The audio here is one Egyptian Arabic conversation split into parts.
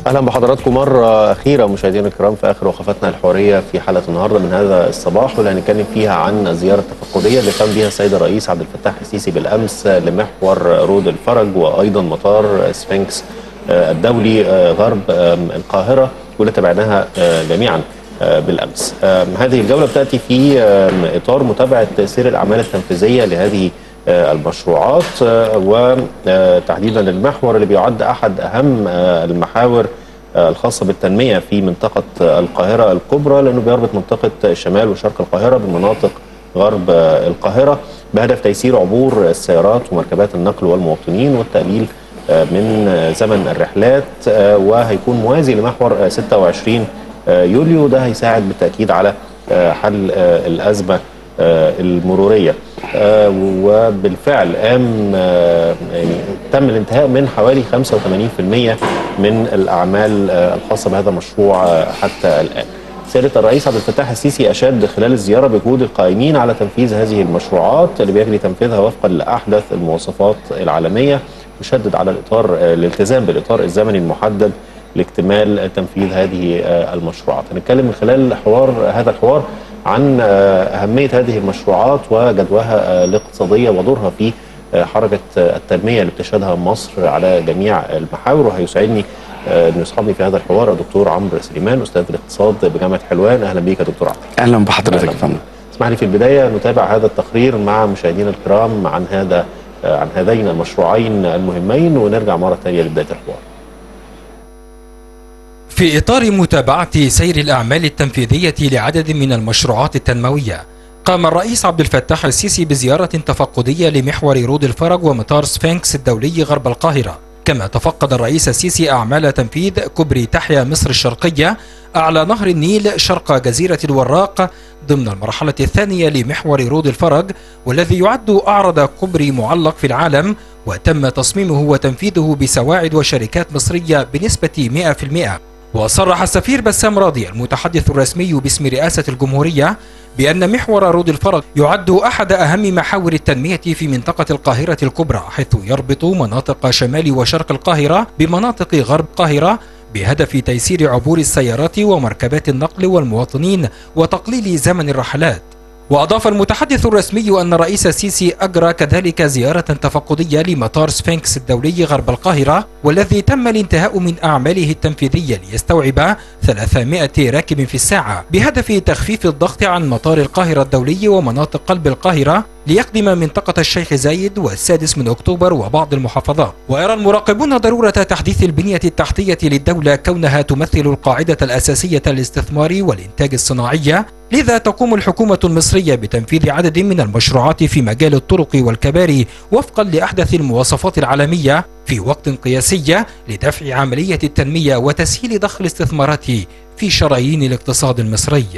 اهلا بحضراتكم مره اخيره مشاهدينا الكرام في اخر وقفتنا الحواريه في حلقه النهارده من هذا الصباح واللي هنتكلم فيها عن الزياره التفقديه اللي قام بها السيد الرئيس عبد الفتاح السيسي بالامس لمحور رود الفرج وايضا مطار سفنكس الدولي غرب القاهره واللي تابعناها جميعا بالامس. هذه الجوله بتاتي في اطار متابعه سير الاعمال التنفيذيه لهذه المشروعات وتحديدا المحور اللي بيعد احد اهم المحاور الخاصه بالتنميه في منطقه القاهره الكبرى لانه بيربط منطقه شمال وشرق القاهره بمناطق غرب القاهره بهدف تيسير عبور السيارات ومركبات النقل والمواطنين والتقليل من زمن الرحلات وهيكون موازي لمحور 26 يوليو ده هيساعد بالتاكيد على حل الازمه المروريه وبالفعل قام يعني تم الانتهاء من حوالي 85% من الاعمال الخاصه بهذا المشروع حتى الان. سياده الرئيس عبد الفتاح السيسي اشاد خلال الزياره بجهود القائمين على تنفيذ هذه المشروعات اللي بيجري تنفيذها وفقا لاحدث المواصفات العالميه وشدد على الاطار الالتزام بالاطار الزمني المحدد لاكتمال تنفيذ هذه المشروعات. هنتكلم من خلال حوار هذا الحوار عن أهمية هذه المشروعات وجدواها الاقتصادية ودورها في حركة التنمية اللي بتشهدها مصر على جميع المحاور وهيسعدني أن يصحبني في هذا الحوار الدكتور عمرو سليمان أستاذ الاقتصاد بجامعة حلوان أهلا بيك يا دكتور عمرو أهلا بحضرتك يا فندم اسمح لي في البداية نتابع هذا التقرير مع مشاهدينا الكرام عن هذا عن هذين المشروعين المهمين ونرجع مرة ثانية لبداية الحوار في إطار متابعة سير الأعمال التنفيذية لعدد من المشروعات التنموية قام الرئيس عبد الفتاح السيسي بزيارة تفقدية لمحور رود الفرج ومطار سفنكس الدولي غرب القاهرة كما تفقد الرئيس السيسي أعمال تنفيذ كوبري تحيا مصر الشرقية أعلى نهر النيل شرق جزيرة الوراق ضمن المرحلة الثانية لمحور رود الفرج والذي يعد أعرض كوبري معلق في العالم وتم تصميمه وتنفيذه بسواعد وشركات مصرية بنسبة 100% وصرح السفير بسام راضي المتحدث الرسمي باسم رئاسة الجمهورية بأن محور رود الفرج يعد أحد أهم محاور التنمية في منطقة القاهرة الكبرى حيث يربط مناطق شمال وشرق القاهرة بمناطق غرب القاهرة بهدف تيسير عبور السيارات ومركبات النقل والمواطنين وتقليل زمن الرحلات وأضاف المتحدث الرسمي أن الرئيس السيسي أجرى كذلك زيارة تفقدية لمطار سفنكس الدولي غرب القاهرة والذي تم الانتهاء من أعماله التنفيذية ليستوعب 300 راكب في الساعة بهدف تخفيف الضغط عن مطار القاهرة الدولي ومناطق قلب القاهرة ليخدم منطقة الشيخ زايد والسادس من أكتوبر وبعض المحافظات ويرى المراقبون ضرورة تحديث البنية التحتية للدولة كونها تمثل القاعدة الأساسية للاستثمار والإنتاج الصناعي لذا تقوم الحكومة المصرية بتنفيذ عدد من المشروعات في مجال الطرق والكباري وفقا لأحدث المواصفات العالمية في وقت قياسي لدفع عملية التنمية وتسهيل ضخ الاستثمارات في شرايين الاقتصاد المصري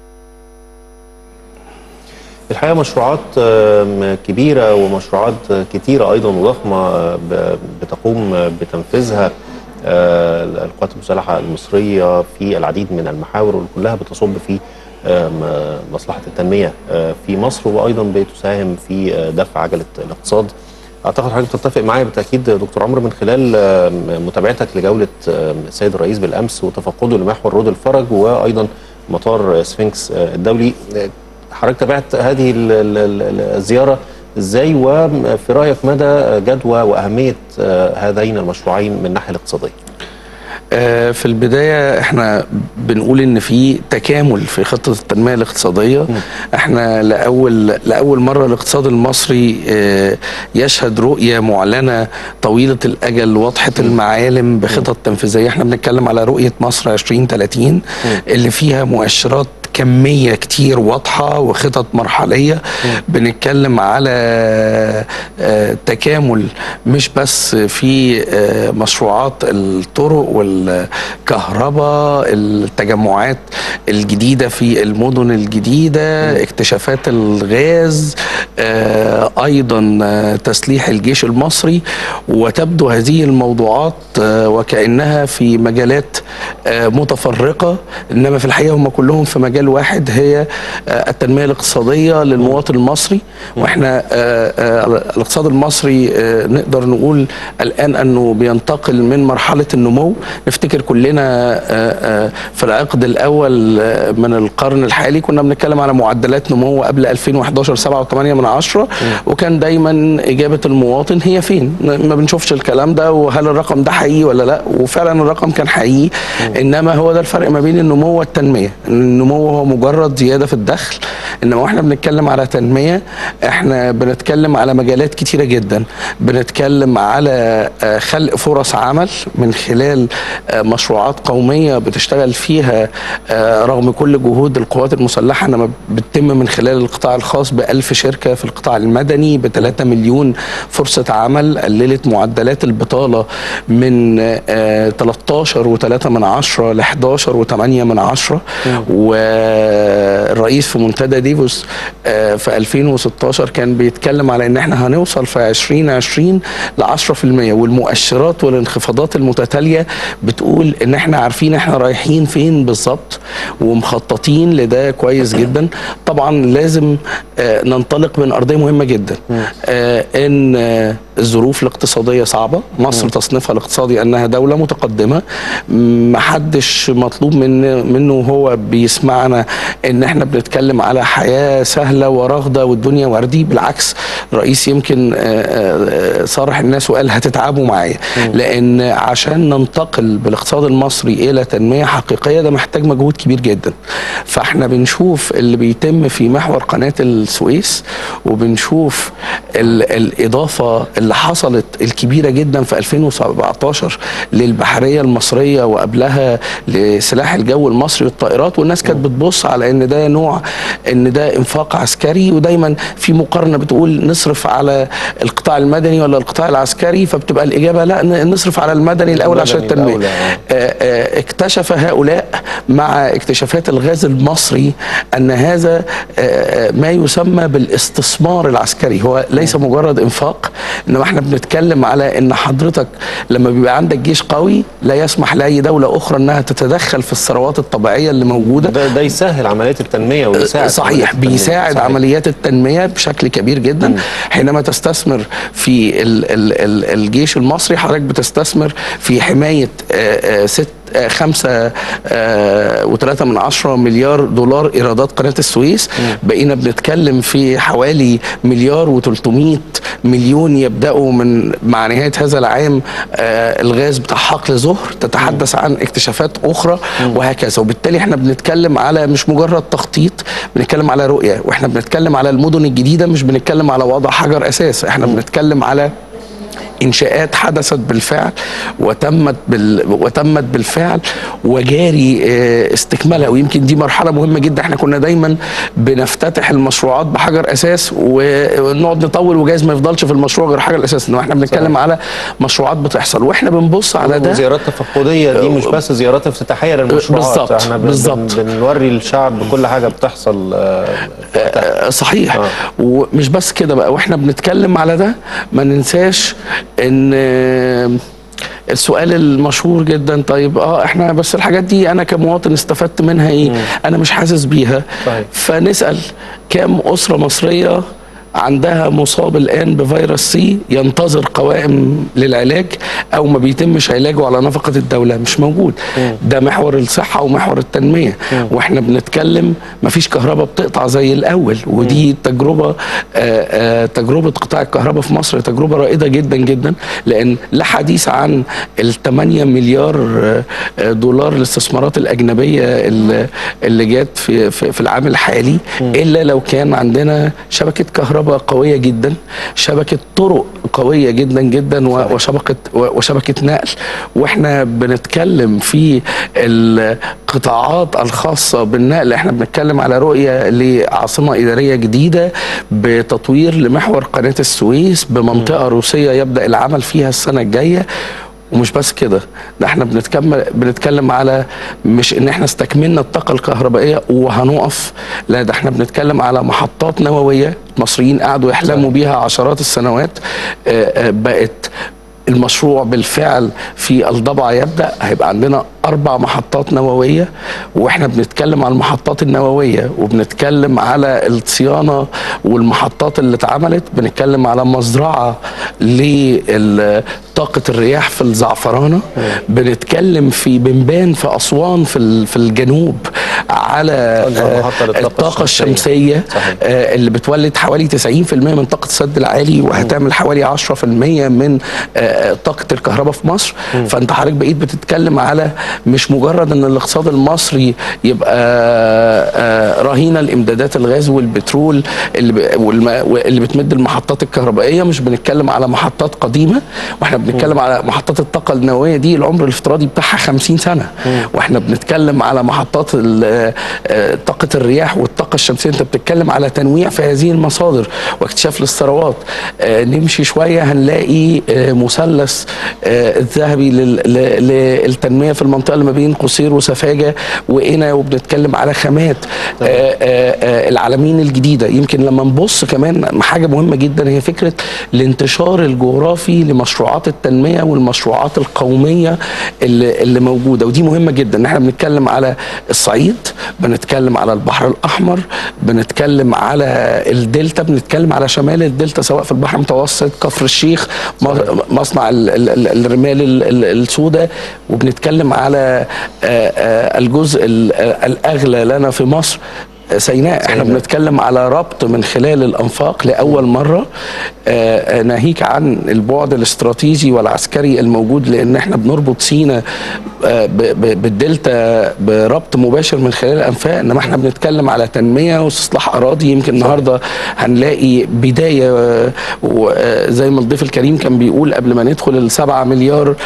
الحقيقه مشروعات كبيره ومشروعات كتيره ايضا وضخمه بتقوم بتنفيذها القوات المسلحه المصريه في العديد من المحاور وكلها بتصب في مصلحه التنميه في مصر وايضا بتساهم في دفع عجله الاقتصاد اعتقد حضرتك تتفق معايا بالتاكيد دكتور عمرو من خلال متابعتك لجوله السيد الرئيس بالامس وتفقده لمحور رود الفرج وايضا مطار سفنكس الدولي حضرتك تابعت هذه الزياره ازاي وفي رايك مدى جدوى واهميه هذين المشروعين من الناحيه الاقتصاديه؟ في البدايه احنا بنقول ان في تكامل في خطه التنميه الاقتصاديه م. احنا لاول لاول مره الاقتصاد المصري يشهد رؤيه معلنه طويله الاجل واضحه م. المعالم بخطط تنفيذيه احنا بنتكلم على رؤيه مصر 2030 م. اللي فيها مؤشرات كميه كتير واضحه وخطط مرحليه م. بنتكلم على تكامل مش بس في مشروعات الطرق والكهرباء التجمعات الجديده في المدن الجديده م. اكتشافات الغاز ايضا تسليح الجيش المصري وتبدو هذه الموضوعات وكانها في مجالات آه، متفرقه انما في الحقيقه هم كلهم في مجال واحد هي آه، التنميه الاقتصاديه للمواطن المصري واحنا آه، آه، الاقتصاد المصري آه، نقدر نقول الان انه بينتقل من مرحله النمو نفتكر كلنا آه، آه، في العقد الاول آه، من القرن الحالي كنا بنتكلم على معدلات نمو قبل 2011 7.8 من عشرة وكان دايما اجابه المواطن هي فين ما بنشوفش الكلام ده وهل الرقم ده حقيقي ولا لا وفعلا الرقم كان حقيقي انما هو ده الفرق ما بين النمو والتنميه النمو هو مجرد زياده في الدخل انما واحنا بنتكلم على تنميه احنا بنتكلم على مجالات كتيره جدا بنتكلم على آه، خلق فرص عمل من خلال آه، مشروعات قوميه بتشتغل فيها آه، رغم كل جهود القوات المسلحه انما بتتم من خلال القطاع الخاص بألف شركه في القطاع المدني ب 3 مليون فرصه عمل قللت معدلات البطاله من آه، 13 و3 من عشرة ل 11 و8 من عشرة والرئيس في منتدى ديفوس آه، في 2016 كان بيتكلم على ان احنا هنوصل في 2020 ل 10% والمؤشرات والانخفاضات المتتاليه بتقول ان احنا عارفين احنا رايحين فين بالظبط ومخططين لده كويس جدا طبعا لازم آه، ننطلق من ارضيه مهمه جدا آه، ان آه، الظروف الاقتصاديه صعبه مصر تصنيفها الاقتصادي انها دوله متقدمه محدش مطلوب من منه هو بيسمعنا ان احنا بنتكلم على حياه سهله ورغده والدنيا وردي بالعكس الرئيس يمكن آه، آه، صارح الناس وقال هتتعبوا معايا لان عشان ننتقل بالاقتصاد المصري الى تنميه حقيقيه ده محتاج مجهود كبير جدا فاحنا بنشوف اللي بيتم في محور قناه السويس وبنشوف ال- الاضافه اللي حصلت الكبيره جدا في 2017 للبحريه المصريه وقبلها لسلاح الجو المصري والطائرات والناس كانت بتبص على ان ده نوع ان ده انفاق عسكري ودايما في مقارنه بتقول نصرف على القطاع المدني ولا القطاع العسكري فبتبقى الاجابه لا ن- نصرف على المدني الاول عشان المدني التنميه الأولى، آه. آه، آه، اكتشف هؤلاء مع اكتشافات الغاز المصري ان هذا آه، آه، ما يسمى بالاستثمار العسكري هو ليس مجرد انفاق انما احنا بنتكلم على ان حضرتك لما بيبقى عندك جيش قوي لا يسمح لاي دوله اخرى انها تتدخل في الثروات الطبيعيه اللي موجوده ده, ده يسهل عمليه التنميه ويساعد عملية صحيح التنمية. بيساعد صحيح. عمليات التنميه بشكل كبير جدا حينما تستثمر في ال ال ال الجيش المصري حضرتك بتستثمر في حمايه آه، آه، ست آه، خمسة آه، وثلاثة من عشرة مليار دولار إيرادات قناة السويس بقينا بنتكلم في حوالي مليار وتلتمية مليون يبدأوا من مع نهاية هذا العام آه، الغاز بتاع حقل زهر تتحدث عن اكتشافات أخرى وهكذا وبالتالي احنا بنتكلم على مش مجرد تخطيط بنتكلم على رؤية واحنا بنتكلم على المدن الجديدة مش بنتكلم على وضع حجر أساس احنا بنتكلم على انشاءات حدثت بالفعل وتمت بال... وتمت بالفعل وجاري آه، استكمالها ويمكن دي مرحله مهمه جدا احنا كنا دايما بنفتتح المشروعات بحجر اساس ونقعد نطول وجايز ما يفضلش في المشروع غير حجر الاساس انما احنا بنتكلم على مشروعات بتحصل واحنا بنبص على ده وزيارات تفقديه دي مش بس زيارات افتتاحيه للمشروعات بالظبط، احنا بن- بالظبط. بن- بنوري الشعب كل حاجه بتحصل آه، في وقتها. آه، صحيح آه. ومش بس كده بقى واحنا بنتكلم على ده ما ننساش ان آه، السؤال المشهور جدا طيب اه احنا بس الحاجات دي انا كمواطن استفدت منها ايه انا مش حاسس بيها صحيح. فنسال كام اسره مصريه عندها مصاب الان بفيروس سي ينتظر قوائم للعلاج او ما بيتمش علاجه على نفقه الدوله مش موجود ده محور الصحه ومحور التنميه واحنا بنتكلم ما فيش كهرباء بتقطع زي الاول ودي تجربه آه، آه، تجربه قطاع الكهرباء في مصر تجربه رائده جدا جدا لان لا حديث عن ال 8 مليار آه، آه، دولار الاستثمارات الاجنبيه اللي- اللي جت في في في العام الحالي الا لو كان عندنا شبكه كهرباء قويه جدا شبكه طرق قويه جدا جدا و- وشبكه و- وشبكه نقل واحنا بنتكلم في القطاعات الخاصه بالنقل احنا بنتكلم على رؤيه لعاصمه اداريه جديده بتطوير لمحور قناه السويس بمنطقه روسيه يبدا العمل فيها السنه الجايه ومش بس كده ده احنا بنتكلم بنتكلم على مش ان احنا استكملنا الطاقه الكهربائيه وهنقف لا ده احنا بنتكلم على محطات نوويه المصريين قعدوا يحلموا بيها عشرات السنوات آه، آه، بقت المشروع بالفعل في الضبع يبدا هيبقى عندنا اربع محطات نوويه واحنا بنتكلم على المحطات النوويه وبنتكلم على الصيانه والمحطات اللي اتعملت بنتكلم على مزرعه لطاقه الرياح في الزعفرانه بنتكلم في بنبان في اسوان في ال- في الجنوب على أكبر آه، محطة للطاقة الطاقه الشمسية. الشمسيه صحيح. آه، اللي بتولد حوالي 90% من طاقه السد العالي وهتعمل حوالي 10% من آه، طاقه الكهرباء في مصر فانت حضرتك بقيت بتتكلم على مش مجرد ان الاقتصاد المصري يبقى آه، رهينه لامدادات الغاز والبترول اللي ب- والم- اللي بتمد المحطات الكهربائيه مش بنتكلم على محطات قديمه واحنا بنتكلم على محطات الطاقه النوويه دي العمر الافتراضي بتاعها 50 سنه واحنا بنتكلم على محطات ال- آه، طاقه الرياح والطاقه الشمسيه انت بتتكلم على تنويع في هذه المصادر واكتشاف للثروات آه، نمشي شويه هنلاقي آه، مثلث آه، الذهبي لل- ل- للتنميه في المنطقه اللي ما بين قصير وسفاجه وقنا وبنتكلم على خامات آه، آه، آه، العالمين الجديده يمكن لما نبص كمان حاجه مهمه جدا هي فكره الانتشار الجغرافي لمشروعات التنميه والمشروعات القوميه اللي, اللي موجوده ودي مهمه جدا ان احنا بنتكلم على الصعيد بنتكلم على البحر الاحمر بنتكلم على الدلتا بنتكلم على شمال الدلتا سواء في البحر المتوسط كفر الشيخ م- مصنع ال- ال- ال- الرمال ال- ال- السوداء وبنتكلم على آه، آه، الجزء ال- الاغلى لنا في مصر سيناء احنا سيناء. بنتكلم على ربط من خلال الانفاق لاول مره آه، آه، ناهيك عن البعد الاستراتيجي والعسكري الموجود لان احنا بنربط سيناء آه، ب- ب- بالدلتا بربط مباشر من خلال الانفاق انما احنا بنتكلم على تنميه واستصلاح اراضي يمكن النهارده هنلاقي بدايه آه، و- زي ما الضيف الكريم كان بيقول قبل ما ندخل السبعة مليار آه،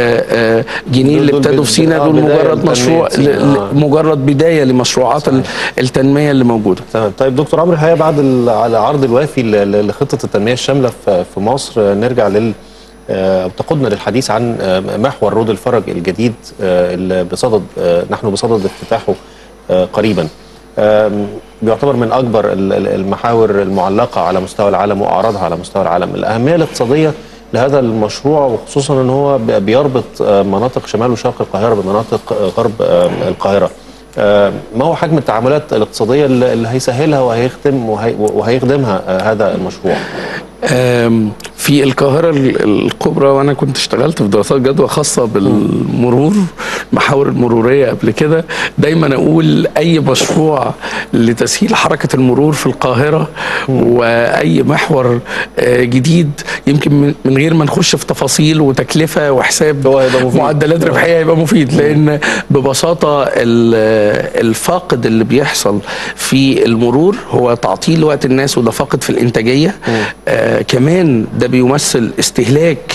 آه، جنيه اللي دول- دول ابتدوا في بد- سيناء آه، دول بداية مجرد لتنمية مشروع سيناء، ل- ل- آه. مجرد بدايه لمشروعات ال- التنميه اللي موجوده تمام طيب دكتور عمرو الحقيقه بعد ال- على العرض الوافي ل- ل- لخطه التنميه الشامله في في مصر آه، نرجع لل آه، تقودنا للحديث عن آه، محور رود الفرج الجديد آه، اللي بصدد آه، نحن بصدد افتتاحه آه، قريبا آم، بيعتبر من اكبر ال- ال- المحاور المعلقه على مستوى العالم واعراضها على مستوى العالم الاهميه الاقتصاديه لهذا المشروع وخصوصا ان هو بي- بيربط آه، مناطق شمال وشرق القاهره بمناطق آه، غرب آه، القاهره آه، ما هو حجم التعاملات الاقتصاديه اللي اللي هيسهلها وهيخدم وهي- وهيخدمها آه، هذا المشروع آم، في القاهرة ال- الكبرى وأنا كنت اشتغلت في دراسات جدوى خاصة بالمرور محاور المرورية قبل كده دايما أقول أي مشروع لتسهيل حركة المرور في القاهرة وأي محور آه، جديد يمكن من- من غير ما نخش في تفاصيل وتكلفة وحساب هو هيبقى مفيد. معدلات ربحية هيبقى مفيد لأن ببساطة ال- الفاقد اللي بيحصل في المرور هو تعطيل وقت الناس وده فاقد في الإنتاجية آه كمان ده بيمثل استهلاك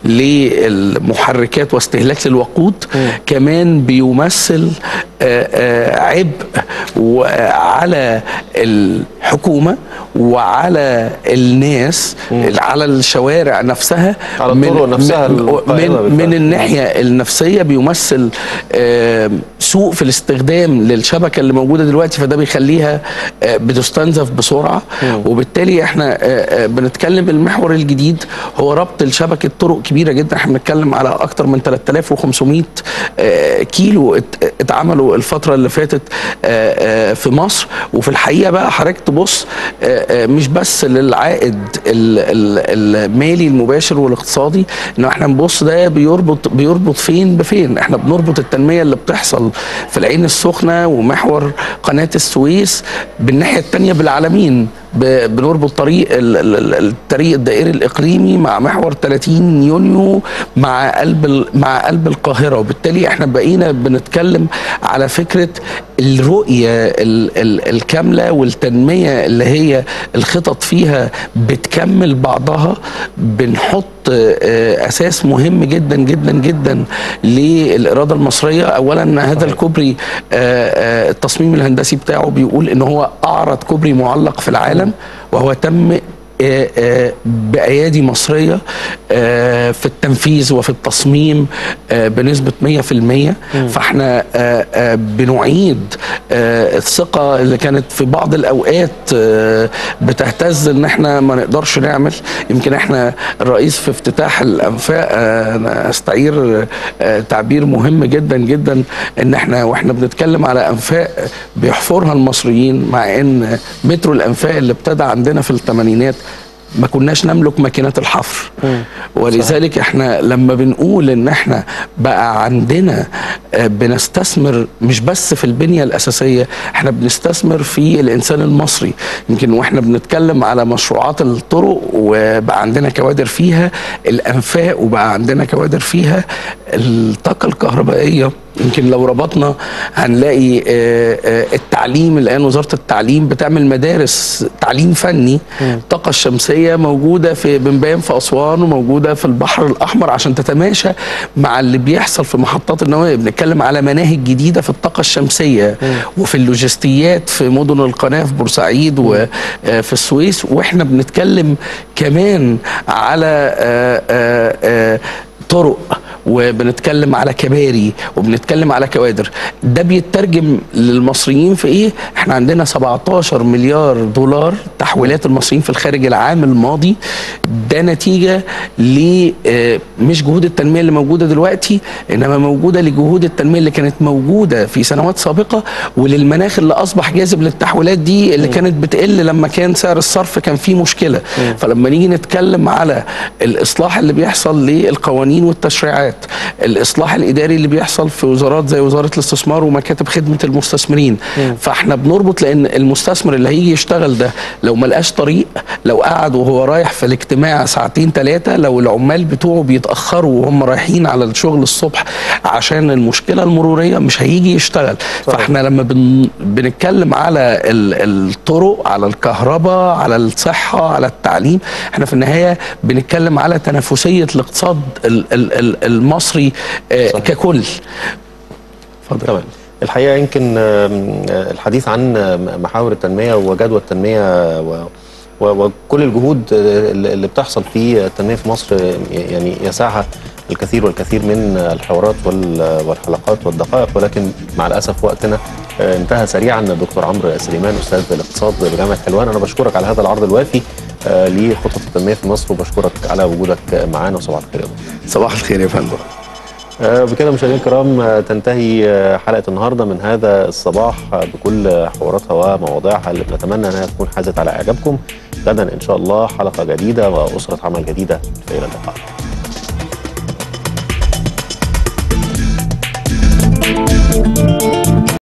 للمحركات واستهلاك للوقود كمان بيمثل آه آه عبء وعلى الحكومة وعلى الناس على الشوارع نفسها على الطرق نفسها من, القائمة من, من بالفعل. الناحية النفسية بيمثل آه، سوء في الاستخدام للشبكة اللي موجودة دلوقتي فده بيخليها آه، بتستنزف بسرعة وبالتالي احنا آه، آه، بنتكلم المحور الجديد هو ربط لشبكة طرق كبيرة جدا احنا بنتكلم على اكتر من 3500 آه، كيلو ات- اتعملوا الفترة اللي فاتت آه، آه، في مصر وفي الحقيقة بقى حضرتك تبص آه، آه، مش بس للعائد ال- ال- المالي المباشر والاقتصادي ان احنا نبص ده بيربط بيربط فين بفين احنا بنربط التنميه اللي بتحصل في العين السخنه ومحور قناه السويس بالناحيه الثانيه بالعالمين ب- بنربط طريق ال- ال- ال- الطريق الدائري الاقليمي مع محور 30 يونيو مع قلب ال- مع قلب القاهره وبالتالي احنا بقينا بنتكلم على فكره الرؤيه ال- ال- الكامله والتنميه اللي هي الخطط فيها بتكمل بعضها بنحط آه، اساس مهم جدا جدا جدا للاراده المصريه اولا هذا الكوبري آه، آه، التصميم الهندسي بتاعه بيقول ان هو اعرض كوبري معلق في العالم وهو تم آه، آه، بأيادي مصرية آه، في التنفيذ وفي التصميم آه، بنسبة 100% فاحنا آه، آه، بنعيد آه، الثقه اللي كانت في بعض الاوقات آه، بتهتز ان احنا ما نقدرش نعمل يمكن احنا الرئيس في افتتاح الانفاق آه، انا استعير آه، تعبير مهم جدا جدا ان احنا واحنا بنتكلم على انفاق بيحفرها المصريين مع ان مترو الانفاق اللي ابتدى عندنا في الثمانينات ما كناش نملك ماكينات الحفر ولذلك احنا لما بنقول ان احنا بقى عندنا آه، بنستثمر مش بس في البنية الأساسية احنا بنستثمر في الإنسان المصري يمكن واحنا بنتكلم على مشروعات الطرق وبقى عندنا كوادر فيها الأنفاق وبقى عندنا كوادر فيها الطاقة الكهربائية يمكن لو ربطنا هنلاقي آه، آه، التعليم الان وزاره التعليم بتعمل مدارس تعليم فني الطاقه الشمسيه موجوده في بنبان في اسوان وموجوده في البحر الاحمر عشان تتماشى مع اللي بيحصل في محطات النوويه بنتكلم على مناهج جديده في الطاقه الشمسيه وفي اللوجستيات في مدن القناه في بورسعيد وفي السويس واحنا بنتكلم كمان على آه، آه، آه، طرق وبنتكلم على كباري وبنتكلم على كوادر ده بيترجم للمصريين في ايه احنا عندنا 17 مليار دولار تحويلات المصريين في الخارج العام الماضي ده نتيجة ل آه، مش جهود التنمية اللي موجودة دلوقتي انما موجودة لجهود التنمية اللي كانت موجودة في سنوات سابقة وللمناخ اللي اصبح جاذب للتحويلات دي اللي كانت بتقل لما كان سعر الصرف كان فيه مشكلة فلما نيجي نتكلم على الاصلاح اللي بيحصل للقوانين والتشريعات الاصلاح الاداري اللي بيحصل في وزارات زي وزاره الاستثمار ومكاتب خدمه المستثمرين فاحنا بنربط لان المستثمر اللي هيجي يشتغل ده لو ما لقاش طريق لو قعد وهو رايح في الاجتماع ساعتين ثلاثه لو العمال بتوعه بيتاخروا وهم رايحين على الشغل الصبح عشان المشكله المروريه مش هيجي يشتغل فاحنا لما بن بنتكلم على ال- الطرق على الكهرباء على الصحه على التعليم احنا في النهايه بنتكلم على تنافسيه الاقتصاد ال- ال- ال- المصري آه، صحيح. ككل اتفضل تمام الحقيقه يمكن آم، آه، الحديث عن آم، محاور التنميه وجدوى التنميه و و- وكل الجهود آه، اللي اللي بتحصل في التنميه في مصر آه، يعني يسعها الكثير والكثير من الحوارات وال- والحلقات والدقائق ولكن مع الاسف وقتنا آه، انتهى سريعا الدكتور عمرو سليمان استاذ الاقتصاد بجامعه حلوان انا بشكرك على هذا العرض الوافي آه، لخطط التنميه في مصر وبشكرك على وجودك معانا وصباح الخير يا دكتور. صباح الخير يا فندم آه، بكده مشاهدينا الكرام آه، تنتهي آه، حلقه النهارده من هذا الصباح آه، بكل حواراتها ومواضيعها اللي بنتمنى انها تكون حازت على اعجابكم غدا ان شاء الله حلقه جديده واسره عمل جديده الى اللقاء